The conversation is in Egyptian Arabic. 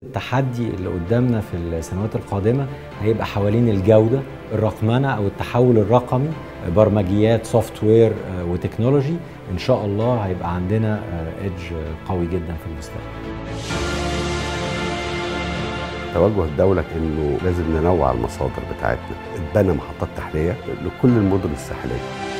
التحدي اللي قدامنا في السنوات القادمة هيبقى حوالين الجودة الرقمنة أو التحول الرقمي برمجيات سوفت وير وتكنولوجي إن شاء الله هيبقى عندنا إدج قوي جدا في المستقبل توجه الدولة انه لازم ننوع المصادر بتاعتنا اتبنى محطات تحلية لكل المدن الساحلية